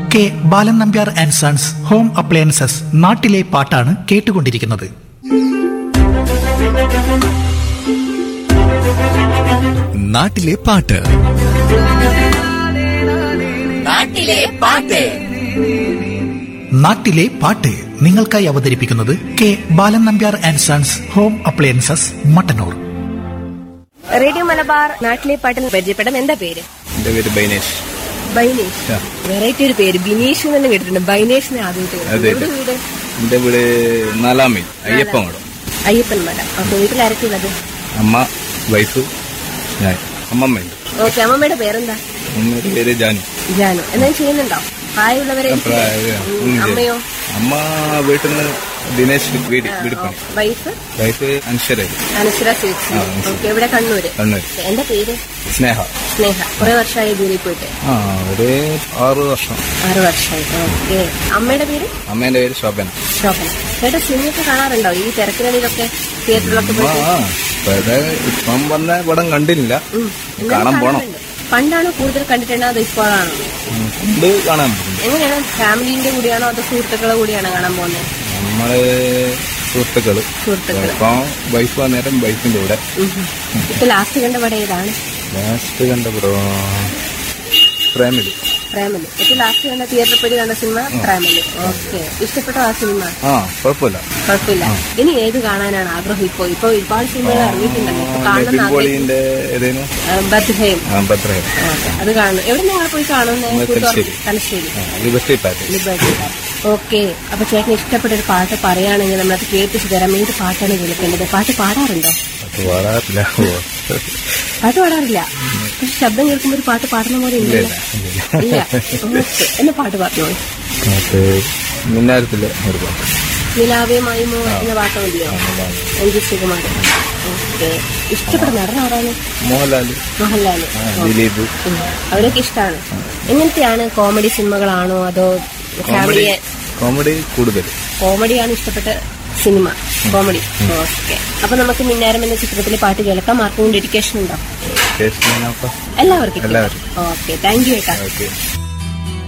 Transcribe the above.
K Balan Nambiar and sons home appliances നാട്ടിലെ പാട്ടാണ് കേട്ടുകൊണ്ടിരിക്കുന്നത് നാട്ടിലെ പാട്ട് നാട്ടിലെ പാട്ട് നാട്ടിലെ പാട്ട് നിങ്ങൾക്കായി അവതരിപ്പിക്കുന്നത് K Balan Nambiar and sons home appliances Mattannur radio Malabar നാട്ടിലെ പാട്ടിൽ പരിചയപ്പെടാം എന്താ പേര് എന്റെ പേര് ബൈനേഷ് ബൈനേഷ് ആ. വെറൈറ്റി ഒരു പേര് ബിനീഷ് എന്ന് കേട്ടിട്ടുണ്ട് ബൈനേഷിനെ ആദ്യമായിട്ട് അതെ, കേട്ടു. അതെ. എവിടെ വീട് എന്റെ വീട് നാലാം മൈൽ അയ്യപ്പമംഗലം അയ്യപ്പൻ മല അപ്പൊ വീട്ടിൽ ആരൊക്കെയുള്ളത് അമ്മ വൈഫ് ഞാൻ അമ്മമ്മയുണ്ട് ഓക്കെ അമ്മമ്മയുടെ പേരെന്താ അമ്മയുടെ പേര് ജാനു ജാനു എന്തെങ്കിലും ചെയ്യുന്നുണ്ടോ പ്രായമുള്ളവരെ പ്രായ- ഉം, അമ്മയോ അമ്മ വീട്ടിൽ നിന്ന് ദിനേശ് വീട് വീടിപ്പണി വൈഫ് വൈഫ് അൻഷരായി അനശ്വര സ്വീറ്റ്സ് ആ, അനശ്വര. ഓക്കെ എവിടെ കണ്ണൂര് കണ്ണൂർ എന്റെ പേര് സ്നേഹ സ്നേഹ കുറെ വർഷമായി ജോലിയിൽ പോയിട്ട് ആ ഒരു ആറ് വർഷം ആറ് വർഷമായി ഓക്കെ അമ്മയുടെ പേര് അമ്മേന്റെ പേര് ശോഭന ശോഭന ചേട്ടാ സിനിമയൊക്കെ കാണാറുണ്ടോ ഈ തിരക്കിനിടയിലൊക്കെ തിയേറ്ററിലൊക്കെ ആ പോയിട്ട് ആ. ഇപ്പൊ ഇത് ഇപ്പം വന്ന പടം കണ്ടില്ല ഉം. എന്നാലും കാണാൻ പോണം കാണാറുണ്ട്. പണ്ടാണോ കൂടുതൽ കണ്ടിട്ടുണ്ടോ അതോ ഇപ്പോഴാണോ ഉം, കൊണ്ട് കാണാൻ പറ്റും എങ്ങനെയാണ് ഫാമിലിന്റെ കൂടിയാണോ അതോ സുഹൃത്തുക്കളെ കൂടിയാണോ കാണാൻ പോകുന്നത് നമ്മള് സുഹൃത്തുക്കള് സുഹൃത്തുക്കള് ഇപ്പൊ വൈഫ് വന്നേരം വൈഫിന്റെ കൂടെ ഇപ്പൊ ലാസ്റ്റ് കണ്ട പടം ഏതാണ് ലാസ്റ്റ് കണ്ട ബ്രോ പ്രേമില് പ്രേമലി ഏറ്റവും ലാസ്റ്റ് കണ്ട തിയേറ്ററിൽ പോയി കണ്ട സിനിമ പ്രേമലി ഓക്കെ ഇഷ്ടപ്പെട്ടോ ആ സിനിമ ആ കുഴപ്പമില്ല കുഴപ്പമില്ല ഇനി ഏത് കാണാനാണ് ആഗ്രഹം ഇപ്പോ ഇപ്പൊ ഒരുപാട് സിനിമകൾ ഇറങ്ങിയിട്ടുണ്ടല്ലോ ഇപ്പൊ കാണണം നിതിൻ പോളിന്റെ ഏതേനു ബർത്ത് ആ ഭദ്രഹം അത് കാണുന്നു എവിടെ നിങ്ങൾ പോയി കാണുന്നത് നമ്മൾ Thalassery. Thalassery liberty pattern liberty okay അപ്പൊ ചേട്ടന് ഇഷ്ടപ്പെട്ട ഒരു പാട്ട് പറയുകയാണെങ്കിൽ നമ്മളത് കേൾപ്പിച്ചു തരാം ഏത് പാട്ടാണ് കേൾക്കേണ്ടത് പാട്ട് പാടാറുണ്ടോ അത് പാടാറില്ല ഓ. പാട്ട് പാടാറില്ല പക്ഷെ ശബ്ദം കേൾക്കുമ്പോൾ ഒരു പാട്ട് പാടുന്ന പോലെ ഇല്ല ഇല്ലല്ലോ ഇല്ല ഇല്ല ഓക്കെ എന്നെ പാട്ട് പറഞ്ഞോളൂ അത് മിന്നാരത്തില് ഒരു പാട്ട് നിലാവ്യമായുമോ എന്ന പാട്ട് മതിയോ എൻ ജി ശ്രീകുമാർ ഓക്കെ ഇഷ്ടപ്പെട്ട നടൻ ആരാണ് മോഹൻലാല് മോഹൻലാല് ആ, ദിലീപ് ഉം. അവരൊക്കെ ഇഷ്ടമാണ് എങ്ങനത്തെയാണ് കോമഡി സിനിമകളാണോ അതോ കോമഡി ഫാമിലിയെ കോമഡി കൂടുതൽ കോമഡിയാണ് ഇഷ്ടപ്പെട്ട സിനിമ കോമഡി ഓക്കെ അപ്പൊ നമുക്ക് മിന്നാരം എന്ന ചിത്രത്തിലെ പാട്ട് കേൾക്കാം ആർക്കും ഡെഡിക്കേഷൻ ഉണ്ടോ ടേസ്റ്റ് ചെയ്യാനൊക്കെ എല്ലാവർക്കും എല്ലാവർക്കും. ഓക്കെ താങ്ക് യു ഏട്ടാ ഓക്കെ